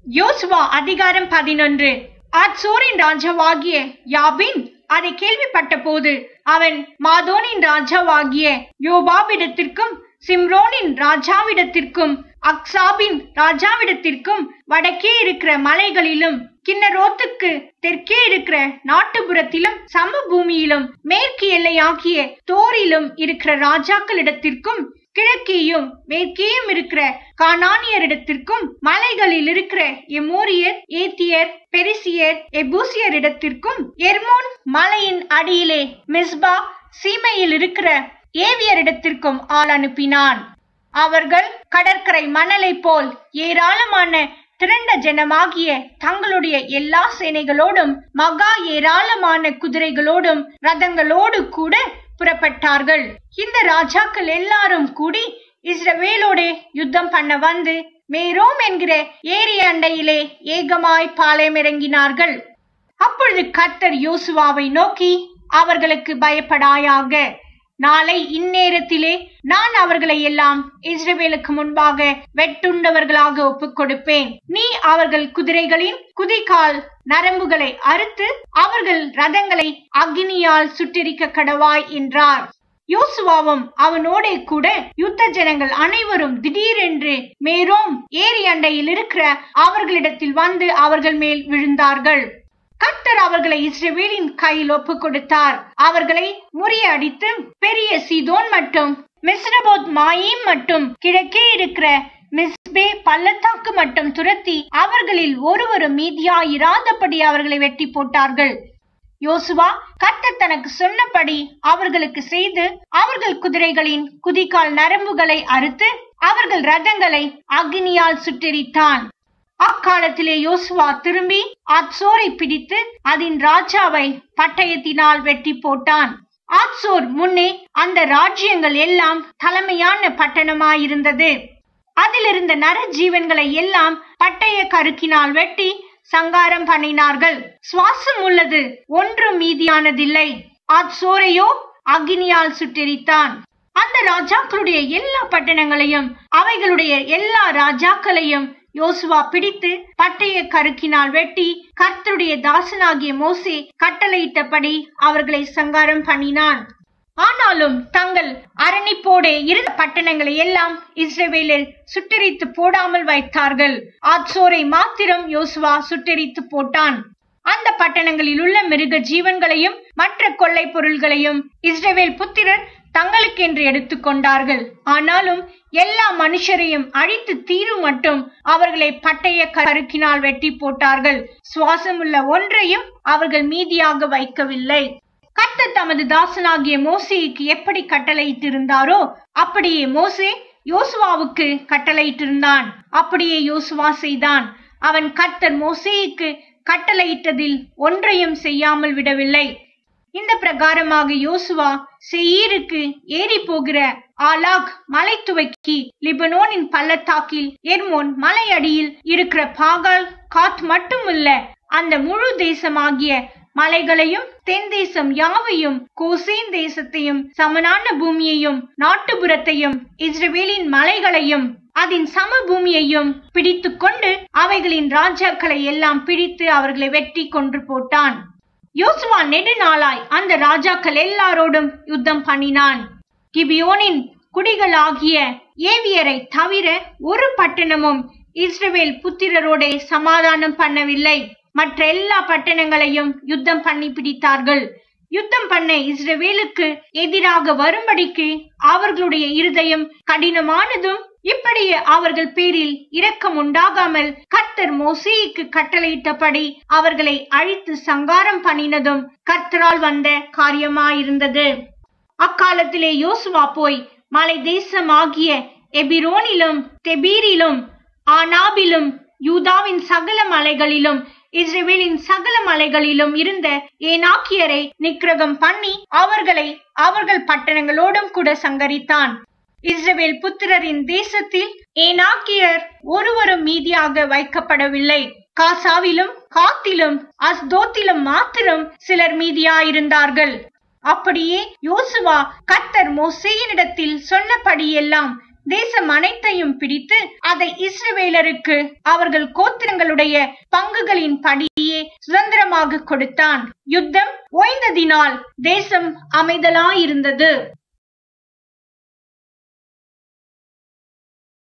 யோசுவா அதிகாரம் பதினொன்று ஆத்சோரின் ராஜாவாகிய யாபின் அதை கேள்விப்பட்ட போது அவன் மாதோனின் ராஜாவாகிய யோபாவிடத்திற்கும் சிம்ரோனின் ராஜாவிடத்திற்கும் அக்சாபின் ராஜாவிடத்திற்கும் வடக்கே இருக்கிற மலைகளிலும் கிண்ணரோத்துக்கு தெற்கே இருக்கிற நாட்டுப்புறத்திலும் சமபூமியிலும் மேற்கு எல்லையாகிய தோரிலும் இருக்கிற ராஜாக்களிடத்திற்கும் கிழக்கேயும் மேற்கேயும் இருக்கிற கானானியரிடத்திற்கும் மலைகளில் இருக்கிற எமோரியர் ஏத்தியர் பெரிசியர் எபூசியரிடத்திற்கும் எர்மோன் மலையின் அடியிலே மிஸ்பா சீமையில் இருக்கிற ஏவியரிடத்திற்கும் ஆள் அனுப்பினான் அவர்கள் கடற்கரை மணலை போல் ஏராளமான திரண்ட ஜனமாகிய தங்களுடைய எல்லா சேனைகளோடும் மகா ஏராளமான குதிரைகளோடும் ரதங்களோடு கூட புறப்பட்டார்கள் இந்த ராஜாக்கள் எல்லாரும் கூடி இஸ்ரவேலோடு யுத்தம் பண்ண வந்து மேரோம் என்கிற ஏரி அண்டையிலே ஏகமாய் பாளையமிறங்கினார்கள் அப்பொழுது கர்த்தர் யோசுவாவை நோக்கி அவர்களுக்கு பயப்படாயாக நாளை இந்நேரத்திலே நான் அவர்களை எல்லாம் இஸ்ரவேலுக்கு முன்பாக வெட்டுண்டவர்களாக ஒப்புக் கொடுப்பேன் நீ அவர்கள் குதிரைகளின் குதிகால் நரம்புகளை அறுத்து அவர்கள் ரதங்களை அக்னியால் சுட்டெரிக்க கடவாய் என்றார் யோசுவாவும் அவனோடே கூட யுத்த ஜனங்கள் அனைவரும் திடீரென்று மேரோம் ஏரி அண்டையில் இருக்கிற அவர்களிடத்தில் வந்து அவர்கள் மேல் விழுந்தார்கள் கர்த்தர் அவர்களை இஸ்ரவேலின் கையில் ஒப்பு கொடுத்தார் அவர்களை முறியடித்து பெரிய சீதோன் மட்டும் மிஸ்ரபோத் மாயீம் மட்டும் கிழக்கே இருக்கிற மிஸ்பே பள்ளத்தாக்கு மட்டும் துரத்தி அவர்களில் ஒருவரும் மீதியாயிராதபடி அவர்களை வெட்டி போட்டார்கள் யோசுவா கர்த்தர் தனக்கு சொன்னபடி அவர்களுக்கு செய்து அவர்கள் குதிரைகளின் குதிகால் நரம்புகளை அறுத்து அவர்கள் ரதங்களை அக்னியால் சுட்டெரித்தான் அக்காலத்திலே யோசுவா திரும்பி ஆத்சோரை பிடித்து அதன் ராஜாவை பட்டயத்தினால் வெட்டி போட்டான் ஆத்சோர் முன்னே அந்த ராஜ்யங்கள் எல்லாம் தலைமையான பட்டணமாயிருந்தது அதிலிருந்த நர ஜீவன்களை எல்லாம் பட்டய கருக்கினால் வெட்டி சங்காரம் பண்ணினார்கள் சுவாசம் உள்ளது ஒன்றும் மீதியானதில்லை ஆத்சோரையோ அக்னியால் சுட்டெரித்தான் அந்த ராஜாக்களுடைய எல்லா பட்டணங்களையும் அவைகளுடைய எல்லா ராஜாக்களையும் யோசுவா பிடித்து பட்டய கருக்கினால் வெட்டி கர்த்தருடைய தாசனாகிய மோசே கட்டளையிட்டபடி அவர்களை சங்காரம் பண்ணினான் ஆனாலும் தங்கள் அரணிப்போடே இருந்த பட்டணங்களை எல்லாம் இஸ்ரேவேலில் சுட்டெரித்து போடாமல் வைத்தார்கள் ஆத்சோரை மாத்திரம் யோசுவா சுட்டெரித்து போட்டான் அந்த பட்டணங்களில் உள்ள மிருக ஜீவன்களையும் மற்ற கொள்ளை பொருள்களையும் இஸ்ரேவேல் புத்திரர் தங்களுக்கென்று எடுத்துக்கொண்டார்கள் ஆனாலும் எல்லா மனுஷரையும் அழித்து தீரும் மட்டும் அவர்களை பட்டய கருக்கினால் வெட்டி போட்டார்கள் சுவாசமுள்ள ஒன்றையும் அவர்கள் மீதியாக வைக்கவில்லை கர்த்தர் தமது தாசனாகிய மோசேக்கு எப்படி கட்டளையிட்டிருந்தாரோ அப்படியே மோசே யோசுவாவுக்கு கட்டளையிட்டிருந்தான் அப்படியே யோசுவா செய்தான் அவன் கர்த்தர் மோசேக்கு கட்டளையிட்டதில் ஒன்றையும் செய்யாமல் விடவில்லை இந்த பிரகாரமாக யோசுவா செயீருக்கு ஏறி போகிற ஆலாக் மலை துவக்கி லிபனோனின் பள்ளத்தாக்கில் எர்மோன் மலை அடியில் இருக்கிற பாகால் காத் மட்டுமல்ல அந்த முழு தேசமாகிய மலைகளையும் தென் தேசம் யாவையும் கோசேன் தேசத்தையும் சமனான பூமியையும் நாட்டுப்புறத்தையும் இஸ்ரவேலின் மலைகளையும் அதன் சமபூமியையும் பிடித்து கொண்டு அவைகளின் ராஜாக்களை எல்லாம் பிடித்து அவர்களை வெட்டி கொன்று போட்டான் யோசுவா நெடுநாளாய் அந்த ராஜாக்கள் எல்லாரோடும் யுத்தம் பண்ணினான் கிபியோனின் குடிகளாகிய ஏவியரை தவிர ஒரு பட்டணமும் இஸ்ரவேல் புத்திரரோடே சமாதானம் பண்ணவில்லை மற்ற எல்லா பட்டணங்களையும் யுத்தம் பண்ணி பிடித்தார்கள் யுத்தம் பண்ண இஸ்ரவேலுக்கு எதிராக வரும்படிக்கு அவர்களுடைய இருதயம் கடினமானதும் இப்படியே அவர்கள் பேரில் இரக்கம் உண்டாகாமல் கர்த்தர் மோசேக்கு கட்டளையிட்டபடி அவர்களை அழித்து சங்காரம் பண்ணினதும் கர்த்தரால் வந்த காரியமாயிருந்தது அக்காலத்திலே யோசுவா போய் மலை தேசமாகிய எபிரோனிலும் தெபீரிலும் ஆனாபிலும் யூதாவின் சகல மலைகளிலும் இஸ்ரேவேலின் சகல மலைகளிலும் இருந்த ஏனாக்கியரை நிக்கிரகம் பண்ணி அவர்களை அவர்கள் பட்டணங்களோடும் கூட சங்கரித்தான் இஸ்ரவேல் புத்திரரின் தேசத்தில் ஏனாக்கியர் ஒருவரும் மீதியாக வைக்கப்படவில்லை காசாவிலும் காத்திலும் அஸ்தோத்திலும் மாத்திரம் சிலர் மீதியாயிருந்தார்கள் அப்படியே யோசுவா கர்த்தர் மோசேயினிடத்தில் சொன்னபடியெல்லாம் தேசம் அனைத்தையும் பிடித்து அதை இஸ்ரவேலருக்கு அவர்கள் கோத்திரங்களுடைய பங்குகளின் படியே சுதந்திரமாக கொடுத்தான் யுத்தம் ஓய்ந்ததினால் தேசம் அமைதலாயிருந்தது